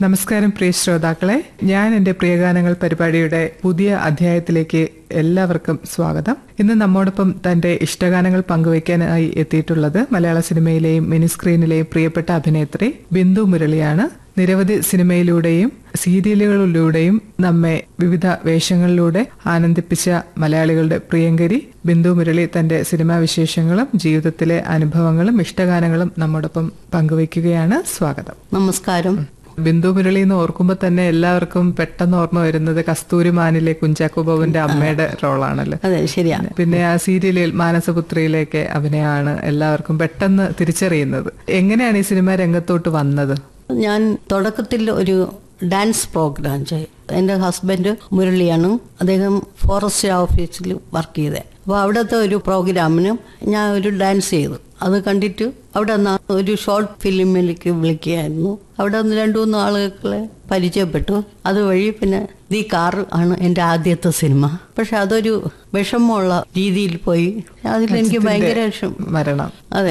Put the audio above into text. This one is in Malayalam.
നമസ്കാരം പ്രിയ ശ്രോതാക്കളെ ഞാൻ എന്റെ പ്രിയഗാനങ്ങൾ പരിപാടിയുടെ പുതിയ അധ്യായത്തിലേക്ക് എല്ലാവർക്കും സ്വാഗതം ഇന്ന് നമ്മോടൊപ്പം തന്റെ ഇഷ്ടഗാനങ്ങൾ പങ്കുവയ്ക്കാനായി എത്തിയിട്ടുള്ളത് മലയാള സിനിമയിലെയും മിനി സ്ക്രീനിലെയും പ്രിയപ്പെട്ട അഭിനേത്രി ബിന്ദു മുരളിയാണ് നിരവധി സിനിമയിലൂടെയും സീരിയലുകളിലൂടെയും നമ്മെ വിവിധ വേഷങ്ങളിലൂടെ ആനന്ദിപ്പിച്ച മലയാളികളുടെ പ്രിയങ്കരി ബിന്ദു മുരളി തന്റെ സിനിമാ വിശേഷങ്ങളും ജീവിതത്തിലെ അനുഭവങ്ങളും ഇഷ്ടഗാനങ്ങളും നമ്മോടൊപ്പം പങ്കുവയ്ക്കുകയാണ് സ്വാഗതം നമസ്കാരം ബിന്ദു മുരളി എന്ന് ഓർക്കുമ്പോൾ തന്നെ എല്ലാവർക്കും പെട്ടെന്ന് ഓർമ്മ വരുന്നത് കസ്തൂരിമാനിലെ കുഞ്ചാക്കോ ബോബന്റെ അമ്മയുടെ റോളാണല്ലോ അതെ ശരിയാണ് പിന്നെ ആ സീരിയലിൽ മാനസപുത്രിയിലേക്ക് അഭിനയമാണ് എല്ലാവർക്കും പെട്ടെന്ന് തിരിച്ചറിയുന്നത് എങ്ങനെയാണ് ഈ സിനിമ രംഗത്തോട്ട് വന്നത് ഞാൻ തുടക്കത്തിൽ ഒരു ഡാൻസ് പ്രോഗ്രാം ചെയ്തു എൻ്റെ ഹസ്ബൻഡ് മുരളിയാണ് അദ്ദേഹം ഫോറസ്റ്റ് ഓഫീസിൽ വർക്ക് ചെയ്തത് അപ്പോൾ അവിടുത്തെ ഒരു പ്രോഗ്രാമിന് ഞാൻ ഒരു ഡാൻസ് ചെയ്തു അത് കണ്ടിട്ട് അവിടെ നിന്ന് ഒരു ഷോർട്ട് ഫിലിമിലേക്ക് വിളിക്കുകയായിരുന്നു അവിടെ നിന്ന് രണ്ടു മൂന്ന് ആളുകളെ പരിചയപ്പെട്ടു അതുവഴി പിന്നെ ദി കാർ ആണ് എൻ്റെ ആദ്യത്തെ സിനിമ പക്ഷെ അതൊരു വിഷമമുള്ള രീതിയിൽ പോയി അതിൽ എനിക്ക് ഭയങ്കര വിഷം മരണം അതെ